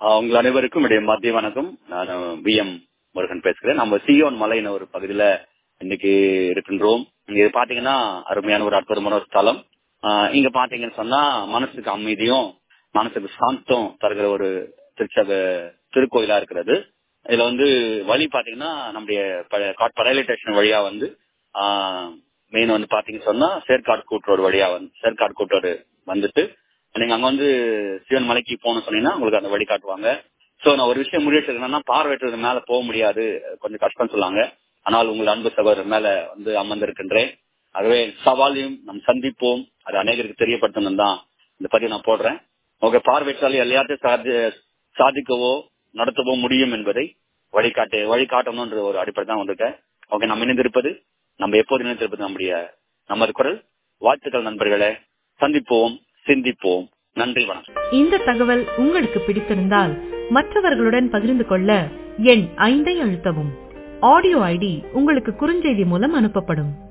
ஆஹ் உங்கள் அனைவருக்கும் இடைய மத்திய வணக்கம் நான் பி எம் முருகன் பேசுகிறேன் நம்ம சியோன் மலைன்னு ஒரு பகுதியில இன்னைக்கு இருக்கின்றோம் இங்க பாத்தீங்கன்னா அருமையான ஒரு அற்புதமான ஒரு ஸ்தலம் ஆஹ் இங்க பாத்தீங்கன்னு சொன்னா மனசுக்கு அமைதியும் மனசுக்கு சாந்தம் தருகிற ஒரு திருச்சபை திருக்கோயிலா இருக்கிறது இதுல வந்து வழி பாத்தீங்கன்னா நம்முடைய காட் ரயில்வே ஸ்டேஷன் வழியா வந்து மெயின் வந்து பாத்தீங்கன்னு சொன்னா சேர்க்காடு கூட்டுரோடு வழியா வந்து சேர்க்காடு கூட்டுரோடு வந்துட்டு நீங்க அங்க வந்து சிவன் மலைக்கு போகணும்னு சொன்னீங்கன்னா உங்களுக்கு அந்த வழி காட்டுவாங்க சோ நான் ஒரு விஷயம் முன்னெடுத்து என்னன்னா பார்வையற்றது மேல போக முடியாது கொஞ்சம் கஷ்டம் சொல்லாங்க ஆனால் உங்கள் அன்பு சகோதரர் மேல வந்து அமர்ந்திருக்கின்றேன் ஆகவே சவாலையும் நம் சந்திப்போம் அது அநேகருக்கு தெரியப்படுத்தணும் தான் இந்த பதிவு நான் போடுறேன் உங்க பார்வையற்றால் எல்லாத்தையும் சாதி சாதிக்கவோ நடத்தவோ முடியும் என்பதை வழிகாட்டு வழிகாட்டணும்ன்ற ஒரு அடிப்படை தான் வந்திருக்கேன் ஓகே நம்ம இணைந்திருப்பது நம்ம எப்போது இணைந்திருப்பது நம்முடைய நமது குரல் வாழ்த்துக்கள் நண்பர்களே சந்திப்போம் சிந்திப்போம் நன்றி வணக்கம் இந்த தகவல் உங்களுக்கு பிடித்திருந்தால் மற்றவர்களுடன் பகிர்ந்து கொள்ள எண் ஐந்தை அழுத்தவும் ஆடியோ ஐடி உங்களுக்கு குறுஞ்செய்தி மூலம் அனுப்பப்படும்